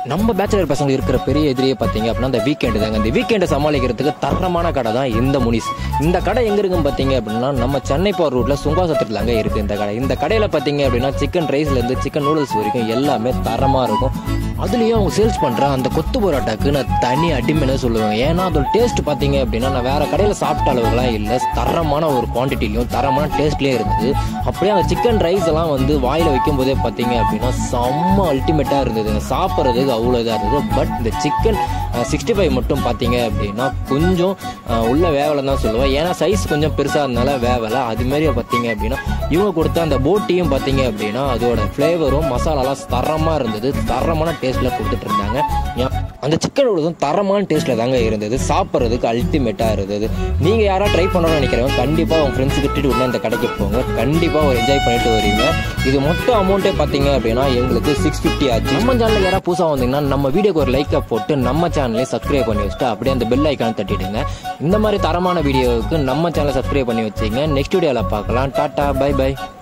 நம்ம பேச்சுலர் பசங்க இருக்கிற பெரிய எதிரியே பார்த்தீங்க அப்படின்னா இந்த வீக்கெண்டு தாங்க இந்த வீக்கெண்டை சமாளிக்கிறதுக்கு தரமான கடை தான் இந்த முனிஸ் இந்த கடை எங்க இருக்குன்னு பார்த்தீங்க அப்படின்னா நம்ம சென்னை போகிற ரூட்ல சுங்காசத்தில் அங்கே இருக்கு இந்த கடை இந்த கடையில் பார்த்தீங்க அப்படின்னா சிக்கன் ரைஸ்லேருந்து சிக்கன் நூடுல்ஸ் வரைக்கும் எல்லாமே தரமாக இருக்கும் அதுலேயும் அவங்க சேல்ஸ் பண்ணுற அந்த கொத்து பரோட்டாக்கு நான் தனி அடிமைன்னு சொல்லுவேன் ஏன்னா அதோட டேஸ்ட் பார்த்தீங்க அப்படின்னா நான் வேற கடையில் சாப்பிட்ட அளவுக்குலாம் இல்லை தரமான ஒரு குவான்டிட்டிலையும் தரமான டேஸ்ட்லேயே இருந்தது அப்படியே அந்த சிக்கன் ரைஸ் எல்லாம் வந்து வாயில் வைக்கும் போதே பார்த்தீங்க அப்படின்னா செம்ம அல்டிமேட்டாக இருந்தது சாப்பிட்றதுக்கு அவ்வளோ இதாக இருந்தது பட் இந்த சிக்கன் சிக்ஸ்டி ஃபைவ் மட்டும் பார்த்தீங்க அப்படின்னா கொஞ்சம் அஹ், உள்ள வேவலை தான் சொல்லுவேன் ஏன்னா சைஸ் கொஞ்சம் பெருசாக இருந்தனால வேவலை அதுமாரி பார்த்தீங்க அப்படின்னா இவங்க கொடுத்த அந்த போட்டியும் பார்த்தீங்க அப்படின்னா அதோட ஃப்ளேவரும் மசாலாலாம் தரமாக இருந்தது தரமான டேஸ்ட்டில் கொடுத்துட்டு இருந்தாங்க ஏன், அந்த சிக்கன் நூடுல்ஸும் தரமான டேஸ்ட்டில் தாங்க இருந்தது சாப்பிட்றதுக்கு அல்டிமேட்டாக இருந்தது நீங்கள் யாராவது ட்ரை பண்ணணும்னு நினைக்கிறவங்க கண்டிப்பாக உங்கள் ஃப்ரெண்ட்ஸுக்கு கிட்டிட்டு உடனே இந்த கடைக்கு போங்க கண்டிப்பாக ஒரு என்ஜாய் பண்ணிட்டு வருவீங்க இது மொத்த அமௌண்ட்டே பார்த்தீங்க அப்படின்னா எங்களுக்கு சிக்ஸ் ஃபிஃப்டி ஆச்சு நம்ம சேனலில் யாராவது புதுசாக வந்தீங்கன்னா நம்ம வீடியோக்கு ஒரு லைக்கை போட்டு நம்ம சேனலே சப்ஸ்கிரைப் பண்ணி வச்சுட்டு அப்படியே அந்த பெல் ஐக்கான தட்டிடுங்க இந்த மாதிரி தரமான வீடியோவுக்கு நம்ம சேனலை சப்ஸ்கிரைப் பண்ணி வச்சுங்க நெக்ஸ்ட் வீடியோவில் பார்க்கலாம் டாட்டா பை பை